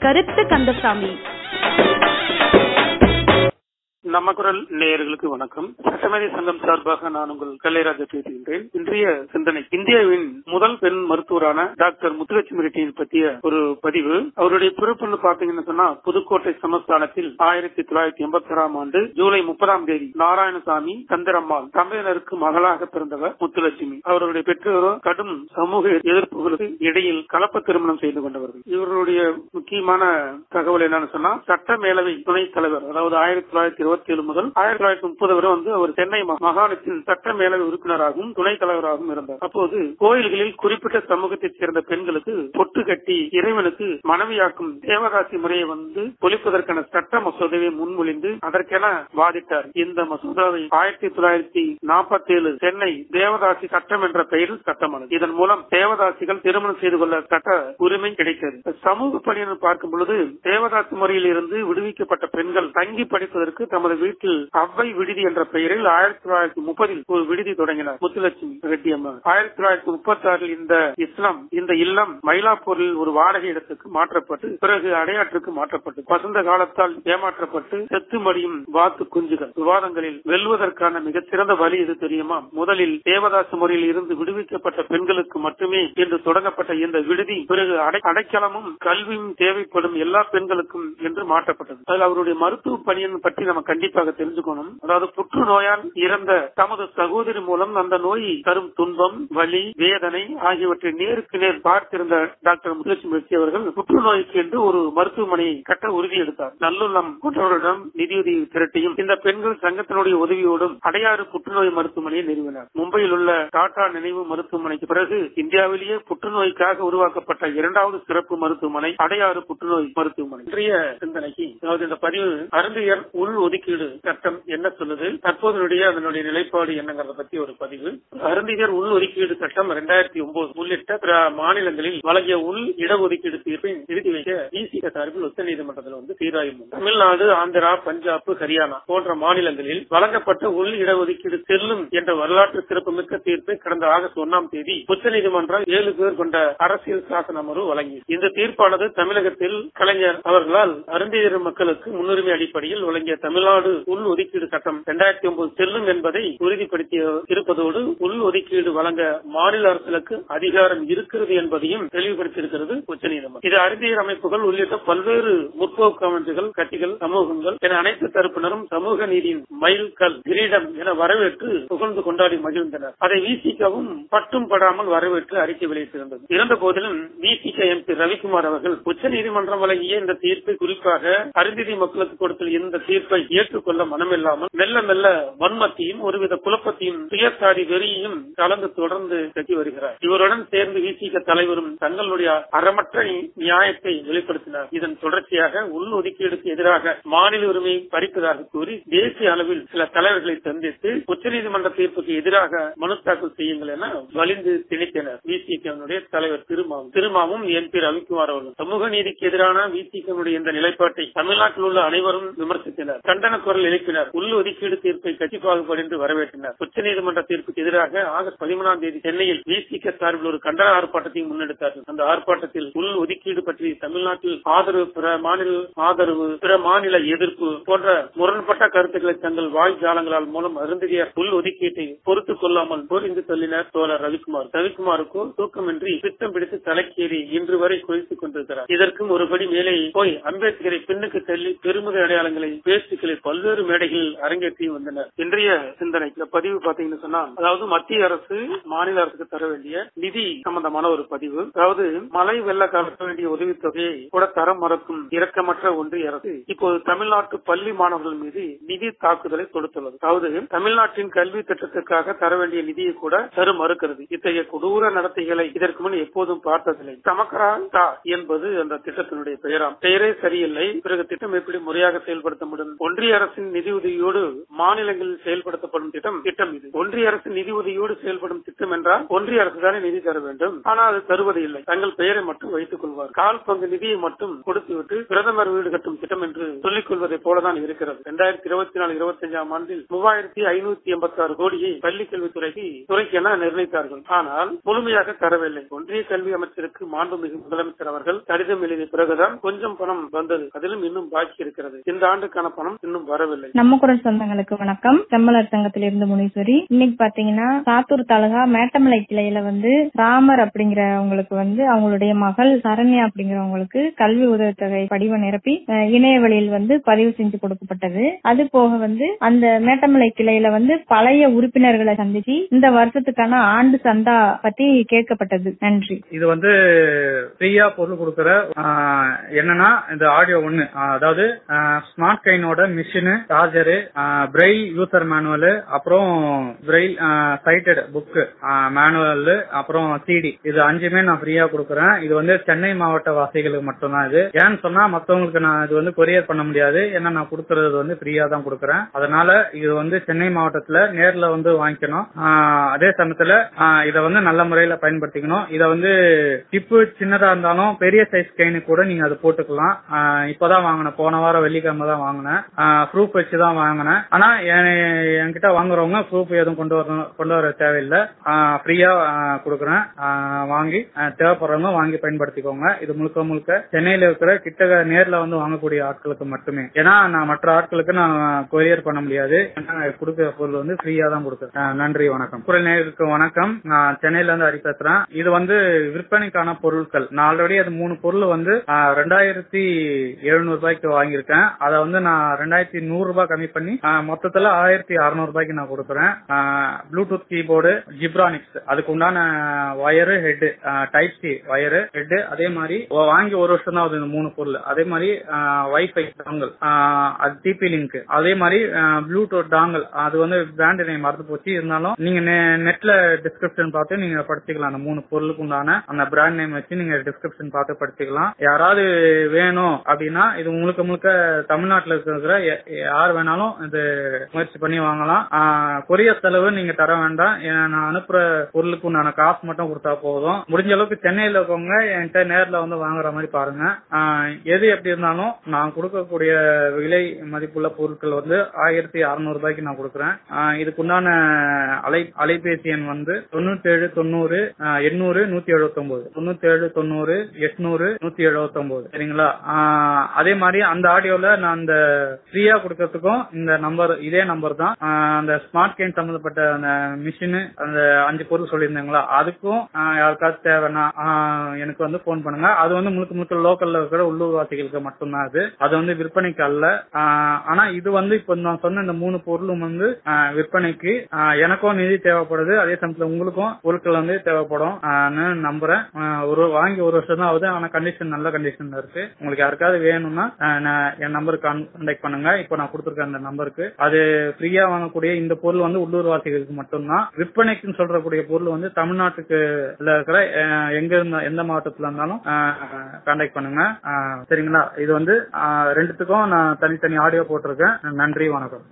கருத்து கந்தசாமி நம்ம குரல் நேயர்களுக்கு வணக்கம் சட்டமேதை சங்கம் சார்பாக நான் உங்கள் கல்லைராஜா பேசுகின்றேன் இன்றைய சிந்தனை இந்தியாவின் முதல் பெண் மருத்துவரான டாக்டர் முத்துலட்சுமி ரெட்டியை பற்றிய ஒரு பதிவு அவருடைய பிறப்புன்னு பாத்தீங்கன்னு சொன்னா புதுக்கோட்டை சமஸ்தானத்தில் ஆயிரத்தி தொள்ளாயிரத்தி எண்பத்தி ஆறாம் ஆண்டு ஜூலை முப்பதாம் தேதி நாராயணசாமி சந்திரம்மாள் தம்பையனருக்கு மகளாக பிறந்தவர் முத்துலட்சுமி அவருடைய பெற்றோரோ கடும் சமூக எதிர்ப்புகளுக்கு இடையில் கலப்பு திருமணம் செய்து கொண்டவர்கள் இவருடைய முக்கியமான தகவல் என்னன்னு சொன்னா சட்ட மேலவை துணைத் தலைவர் அதாவது ஆயிரத்தி தொள்ளாயிரத்தி இருபத்தி ஏழு முதல் ஆயிரத்தி தொள்ளாயிரத்தி முப்பது வரை வந்து அவர் சென்னை மாகாணத்தின் சட்ட மேலவை உறுப்பினராகவும் துணைத் தலைவராகவும் இருந்தார் அப்போது கோயில்களில் குறிப்பிட்ட சமூகத்தைச் சேர்ந்த பெண்களுக்கு பொட்டு கட்டி இறைவனுக்கு மனைவியாக்கும் தேவதாசி முறையை வந்து ஒழிப்பதற்கான சட்ட மசோதாவை முன்மொழிந்து அதற்கென வாதிட்டார் இந்த மசோதாவை ஆயிரத்தி தொள்ளாயிரத்தி நாற்பத்தி ஏழு சென்னை தேவதாசி சட்டம் என்ற பெயரில் சட்டமானது இதன் மூலம் தேவதாசிகள் திருமணம் செய்து கொள்ள சட்ட உரிமை கிடைத்தது சமூக பணியை பார்க்கும் பொழுது தேவதாசி முறையில் இருந்து விடுவிக்கப்பட்ட பெண்கள் தங்கி படிப்பதற்கு தமது வீட்டில் அவ்வை விடுதி என்ற பெயரில் ஆயிரத்தி தொள்ளாயிரத்தி முப்பதில் ஒரு விடுதி தொடங்கினார் முத்துலட்சுமி ரெட்டி அம்மா ஆயிரத்தி தொள்ளாயிரத்தி முப்பத்தி ஆறில் இந்த இஸ்லாம் இந்த இல்லம் மயிலாப்பூரில் ஒரு வாடகை இடத்துக்கு மாற்றப்பட்டு பிறகு அடையாற்றுக்கு மாற்றப்பட்டு வசந்த காலத்தால் ஏமாற்றப்பட்டு செத்து மடியும் வாத்து குஞ்சுகள் விவாதங்களில் வெல்வதற்கான மிகச்சிறந்த வழி இது தெரியுமா முதலில் தேவதாச முறையில் இருந்து விடுவிக்கப்பட்ட பெண்களுக்கு மட்டுமே என்று தொடங்கப்பட்ட இந்த விடுதி பிறகு அடைக்கலமும் கல்வியும் தேவைப்படும் எல்லா பெண்களுக்கும் என்று மாற்றப்பட்டது அதில் அவருடைய மருத்துவ பணியின் பற்றி நம்ம கண்டிப்பாக தெரிஞ்சுக்கணும் அதாவது புற்றுநோயால் இறந்த தமது சகோதரி மூலம் அந்த நோய் தரும் துன்பம் வலி வேதனை ஆகியவற்றை நேருக்கு நேர் பார்த்திருந்த டாக்டர் முத்துலட்சுமி வெற்றி அவர்கள் புற்றுநோய்க்கு என்று ஒரு மருத்துவமனையை கட்ட உறுதி எடுத்தார் நல்லுள்ளம் கொண்டவர்களிடம் நிதியுதவி திரட்டியும் இந்த பெண்கள் சங்கத்தினுடைய உதவியோடும் அடையாறு புற்றுநோய் மருத்துவமனையை நிறுவினார் மும்பையில் உள்ள டாடா நினைவு மருத்துவமனைக்கு பிறகு இந்தியாவிலேயே புற்றுநோய்க்காக உருவாக்கப்பட்ட இரண்டாவது சிறப்பு மருத்துவமனை அடையாறு புற்றுநோய் மருத்துவமனை இன்றைய சிந்தனைக்கு அதாவது இந்த பதிவு அருந்தியர் உள் ஒதுக்கீடு சட்டம் என்ன சொல்லுது தற்போதைய அதனுடைய நிலைப்பாடு என்னங்கிறத பத்தி ஒரு பதிவு அருந்தியர் உள் ஒதுக்கீடு சட்டம் இரண்டாயிரத்தி ஒன்பது உள்ளிட்ட பிற மாநிலங்களில் வழங்கிய உள் இடஒதுக்கீடு தீர்ப்பை நிறுத்தி வைக்க இசிக சார்பில் உச்ச நீதிமன்றத்தில் வந்து தீர்மானம் தமிழ்நாடு ஆந்திரா பஞ்சாப் ஹரியானா போன்ற மாநிலங்களில் வழங்கப்பட்ட உள் இடஒதுக்கீடு செல்லும் என்ற வரலாற்று சிறப்புமிக்க தீர்ப்பை கடந்த ஆகஸ்ட் ஒன்னாம் தேதி உச்சநீதிமன்றம் ஏழு பேர் கொண்ட அரசியல் சாசன அமர்வு வழங்கி இந்த தீர்ப்பானது தமிழகத்தில் கலைஞர் அவர்களால் அருந்தியர் மக்களுக்கு முன்னுரிமை அடிப்படையில் வழங்கிய தமிழ்நாடு உள் ஒதுக்கீடு சட்டம் இரண்டாயிரத்தி ஒன்பது செல்லும் என்பதை உறுதிப்படுத்திய இருப்பதோடு உள் ஒதுக்கீடு வழங்க மாநில அரசுகளுக்கு அதிகாரம் இருக்கிறது என்பதையும் தெளிவுபடுத்தியிருக்கிறது உச்சநீதிமன்றம் இது அறிவியல் அமைப்புகள் உள்ளிட்ட பல்வேறு முற்போக்கு அமைப்புகள் கட்சிகள் சமூகங்கள் என அனைத்து தரப்பினரும் சமூக நீதியின் மைல்கல் கிரீடம் என வரவேற்று புகழ்ந்து கொண்டாடி மகிழ்ந்தனர் அதை விசிகவும் பட்டும் படாமல் வரவேற்று அறிக்கை வெளியிட்டிருந்தது இருந்த போதிலும் விசிக எம்பி ரவிக்குமார் அவர்கள் உச்சநீதிமன்றம் வழங்கிய இந்த தீர்ப்பை குறிப்பாக அருந்திதி மக்களுக்கு கொடுத்த இந்த தீர்ப்பை ஏற்றுக்கொள்ள மனமில்லாமல் மெல்ல மெல்ல வன்மத்தையும் ஒருவித குழப்பத்தையும் சுயசாதி வெறியையும் கலந்து தொடர்ந்து கட்டி வருகிறார் இவருடன் சேர்ந்து விசிக தலைவரும் தங்களுடைய அறமற்ற நியாயத்தை வெளிப்படுத்தினார் இதன் தொடர்ச்சியாக உள் ஒதுக்கீடுக்கு எதிராக மாநில உரிமையை பறிப்பதாக கூறி தேசிய அளவில் சில தலைவர்களை சந்தித்து உச்சநீதிமன்ற தீர்ப்புக்கு எதிராக மனு தாக்கல் செய்யுங்கள் என வலிந்து திணித்தனர் விசிகனுடைய தலைவர் திருமாவும் திருமாவும் என் பி ரவிக்குமார் அவர்கள் சமூக நீதிக்கு எதிரான விசிகனுடைய இந்த நிலைப்பாட்டை தமிழ்நாட்டில் உள்ள அனைவரும் விமர்சித்தனர் கண்டன குரல் எழுப்பினர் உள் ஒதுக்கீடு தீர்ப்பை கட்சி பாகுபாடு என்று வரவேற்றனர் உச்சநீதிமன்ற தீர்ப்புக்கு எதிராக ஆகஸ்ட் பதிமூணாம் தேதி சென்னையில் விசிக சார்பில் ஒரு கண்டன ஆர்ப்பாட்டத்தையும் முன்னெடுத்தார்கள் அந்த ஆர்ப்பாட்டத்தில் உள் ஒதுக்கீடு பற்றி தமிழ்நாட்டில் ஆதரவு பிற மாநில ஆதரவு பிற மாநில எதிர்ப்பு போன்ற முரண்பட்ட கருத்துக்களை தங்கள் வாய் ஜாலங்களால் மூலம் அருந்திய உள் ஒதுக்கீட்டை பொறுத்துக் கொள்ளாமல் பொறிந்து தள்ளினர் தோழர் ரவிக்குமார் ரவிக்குமாருக்கோ தூக்கமின்றி திட்டம் பிடித்து தலைக்கேறி இன்று வரை குவித்துக் கொண்டிருக்கிறார் இதற்கும் ஒருபடி மேலே போய் அம்பேத்கரை பின்னுக்கு தள்ளி பெருமித அடையாளங்களை பேச்சுக்களை பல்வேறு மேடைகளில் அரங்கேற்றி வந்தனர் இன்றைய சிந்தனை இந்த பதிவு பாத்தீங்கன்னு சொன்னா அதாவது மத்திய அரசு மாநில அரசுக்கு தர வேண்டிய நிதி சம்பந்தமான ஒரு பதிவு அதாவது மழை வெள்ள காலத்த வேண்டிய உதவித்தொகையை கூட தர மறுக்கும் இரக்கமற்ற ஒன்றிய அரசு இப்போது தமிழ்நாட்டு பள்ளி மாணவர்கள் மீது நிதி தாக்குதலை தொடுத்துள்ளது அதாவது தமிழ்நாட்டின் கல்வி திட்டத்திற்காக தர வேண்டிய நிதியை கூட தர மறுக்கிறது இத்தகைய கொடூர நடத்தைகளை இதற்கு முன் எப்போதும் பார்த்ததில்லை சமக்கரா என்பது அந்த திட்டத்தினுடைய பெயராம் பெயரே சரியில்லை பிறகு திட்டம் எப்படி முறையாக செயல்படுத்த முடியும் ஒன்றிய ஒன்றிய அரசின் நிதியுதவியோடு மாநிலங்களில் செயல்படுத்தப்படும் திட்டம் திட்டம் இது ஒன்றிய அரசின் நிதியுதவியோடு செயல்படும் திட்டம் என்றால் ஒன்றிய அரசு தானே நிதி தர வேண்டும் ஆனால் அது தருவது இல்லை தங்கள் பெயரை மட்டும் வைத்துக் கொள்வார் கால் பங்கு நிதியை மட்டும் கொடுத்துவிட்டு பிரதமர் வீடு கட்டும் திட்டம் என்று சொல்லிக் கொள்வதை போலதான் இருக்கிறது இரண்டாயிரத்தி இருபத்தி நாலு இருபத்தி அஞ்சாம் ஆண்டில் மூவாயிரத்தி ஐநூத்தி எண்பத்தி ஆறு கோடியை பள்ளி கல்வித்துறைக்கு துறைக்கு என நிர்ணயித்தார்கள் ஆனால் முழுமையாக தரவில்லை ஒன்றிய கல்வி அமைச்சருக்கு மாண்புமிகு முதலமைச்சர் அவர்கள் கடிதம் எழுதிய பிறகுதான் கொஞ்சம் பணம் வந்தது அதிலும் இன்னும் பாக்கி இருக்கிறது இந்த ஆண்டுக்கான பணம் இன்னும் வரவில்லை நம்ம குரல் சொந்தங்களுக்கு வணக்கம் செம்மலர் சங்கத்திலிருந்து முனீஸ்வரி இன்னைக்கு பாத்தீங்கன்னா சாத்தூர் தாலுகா மேட்டமலை கிளையில வந்து ராமர் அப்படிங்கிறவங்களுக்கு வந்து அவங்களுடைய மகள் சரண்யா அப்படிங்கிறவங்களுக்கு கல்வி உதவித்தொகை படிவம் நிரப்பி அஹ், இணைய வழியில் வந்து பதிவு செஞ்சு கொடுக்கப்பட்டது அது போக வந்து அந்த மேட்டமலை கிளையில வந்து பழைய உறுப்பினர்களை சந்திச்சு இந்த வருஷத்துக்கான ஆண்டு சந்தா பத்தி கேட்கப்பட்டது நன்றி இது வந்து ஃப்ரீயா பொருள் கொடுக்கற ஆஹ், என்னன்னா இந்த ஆடியோ ஒண்ணு ஆஹ், அதாவது ஸ்மார்ட் கைனோட machine charger Braille user manual அப்புறம் பிரெயில் சைட்டட் புக் மேனுவல் அப்புறம் சிடி இது அஞ்சுமே நான் ஃப்ரீயா கொடுக்கறேன் இது வந்து சென்னை மாவட்ட வாசிகளுக்கு மட்டும்தான் இது ஏன்னு சொன்னா மத்தவங்களுக்கு நான் இது வந்து கொரியர் பண்ண முடியாது ஏன்னா நான் கொடுக்கறது வந்து ஃப்ரீயா தான் கொடுக்கறேன் அதனால இது வந்து சென்னை மாவட்டத்துல நேர்ல வந்து வாங்கிக்கணும் ஆஹ், அதே சமயத்துல ஆஹ், இத வந்து நல்ல முறையில பயன்படுத்திக்கணும் இத வந்து டிப்பு சின்னதா இருந்தாலும் பெரிய சைஸ் கைனு கூட நீங்க அது போட்டுக்கலாம் ஆஹ், இப்பதான் வாங்கினேன் போன வாரம் வெள்ளிக்கிழமை தான் வாங்கினேன் ப்ரூஃப் வச்சு தான் வாங்கினேன் ஆனா என்- என்கிட்ட வாங்குறவங்க ப்ரூஃப் எதுவும் கொண்டு வரணும் கொண்டு வர தேவையில்லை ஃப்ரீயா கொடுக்குறேன் ஆஹ், வாங்கி ஆஹ், தேவைப்படுறவங்க வாங்கி பயன்படுத்திக்கோங்க இது முழுக்க முழுக்க சென்னையில இருக்கிற கிட்ட நேர்ல வந்து வாங்கக்கூடிய ஆட்களுக்கு மட்டுமே ஏன்னா நான் மற்ற ஆட்களுக்கு நான் கொரியர் பண்ண முடியாது ஏன்னா கொடுக்குற பொருள் வந்து ஃப்ரீயா தான் கொடுக்குறேன் ஆஹ், நன்றி வணக்கம் குரல் நேருக்கு வணக்கம் நான் சென்னையில இருந்து ஹரி பேசுறேன் இது வந்து விற்பனைக்கான பொருட்கள் நான் ஆல்ரெடி அது மூணு பொருள் வந்து ஆஹ், ரெண்டாயிரத்தி எழுநூறு ரூபாய்க்கு வாங்கியிருக்கேன் அதை வந்து நான் ரெண்டாயிரத்தி நூறு ரூபாய் கம்மி பண்ணி ஆஹ், மொத்தத்துல ஆயிரத்தி அறுநூறு ரூபாய்க்கு நான் கொடுக்குறேன் ப்ளூடூத் கீபோர்டு ஜிப்ரானிக்ஸ் அதுக்கு உண்டான wire head type C wire head அதே மாதிரி ஒ- வாங்கி ஒரு வருஷம் தான் ஆகுது இந்த மூணு பொருள் அதே மாதிரி வைஃபை டாங்கல் அது டிபி லிங்க் அதே மாதிரி ப்ளூடூத் டாங்கல் அது வந்து பிராண்ட் நேம் மறந்து போச்சு இருந்தாலும் நீங்க நெட்ல டிஸ்கிரிப்ஷன் பார்த்து நீங்க படிச்சுக்கலாம் அந்த மூணு பொருளுக்கு உண்டான அந்த பிராண்ட் நேம் வச்சு நீங்க டிஸ்கிரிப்ஷன் பார்த்து படிச்சுக்கலாம் யாராவது வேணும் அப்படின்னா இது முழுக்க முழுக்க தமிழ்நாட்டுல இருக்கிற ய- யார் வேணாலும் இது முயற்சி பண்ணி வாங்கலாம் கொரியர் செலவு நீங்க தர வேண்டாம் ஏன்னா நான் அனுப்புற பொருளுக்கு உண்டான காசு மட்டும் கொடுத்தா போதும் முடிஞ்ச அளவுக்கு சென்னையில இருக்கவங்க என்கிட்ட நேர்ல வந்து வாங்குற மாதிரி பாருங்க ஆஹ் எது எப்படி இருந்தாலும் நான் கொடுக்கக்கூடிய விலை மதிப்புள்ள பொருட்கள் வந்து ஆயிரத்தி அறுநூறு ரூபாய்க்கு நான் கொடுக்குறேன் ஆஹ் இதுக்குண்டான அலை அலைபேசி எண் வந்து தொண்ணூத்தி ஏழு தொண்ணூறு எண்ணூறு நூத்தி எழுபத்தி ஒன்பது தொண்ணூத்தி ஏழு தொண்ணூறு எட்நூறு நூத்தி எழுபத்தி ஒன்பது சரிங்களா ஆஹ் அதே மாதிரி அந்த ஆடியோல நான் அந்த ஃப்ரீயா கொடுக்கறதுக்கும் இந்த நம்பர் இதே நம்பர் தான் ஆஹ் அந்த ஸ்மார்ட் கேன் சம்பந்தப்பட்ட அந்த மிஷின் அந்த அஞ்சு பொருள் சொல்லியிருந்தாங்களா அதுக்கும் ஆஹ் யாருக்காச்சும் தேவைன்னா ஆஹ் எனக்கு வந்து போன் பண்ணுங்க அது வந்து முழுக்க முழுக்க லோக்கல்ல இருக்கிற உள்ளூர் வாசிகளுக்கு மட்டும்தான் அது அது வந்து விற்பனைக்கு அல்ல ஆஹ் ஆனா இது வந்து இப்ப நான் சொன்ன இந்த மூணு பொருளும் வந்து ஆஹ் விற்பனைக்கு ஆஹ் எனக்கும் நிதி தேவைப்படுது அதே சமயத்துல உங்களுக்கும் பொருட்கள் வந்து தேவைப்படும் ஆஹ்னு நம்புறேன் ஆஹ் ஒரு வாங்கி ஒரு வருஷம் தான் ஆகுது ஆனா கண்டிஷன் நல்ல கண்டிஷன்ல இருக்கு உங்களுக்கு யாருக்காவது வேணும்னா ஆஹ் நான் என் நம்பருக்கு கான்டாக்ட் பண்ணுங்க இப்போ நான் கொடுத்துருக்க அந்த நம்பருக்கு அது ஃப்ரீயா வாங்கக்கூடிய இந்த பொருள் வந்து உள்ளூர் வாசிகளுக்கு மட்டும்தான் விற்பனைக்குன்னு சொல்றக்கூடிய பொருள் வந்து தமிழ்நாட்டுக்கு இருக்கிற ஆஹ் எங்க இருந்த எந்த மாவட்டத்துல இருந்தாலும் கான்டாக்ட் பண்ணுங்க ஆஹ் சரிங்களா இது வந்து ஆஹ் ரெண்டுத்துக்கும் நான் தனித்தனி ஆடியோ போட்டிருக்கேன் நன்றி வணக்கம்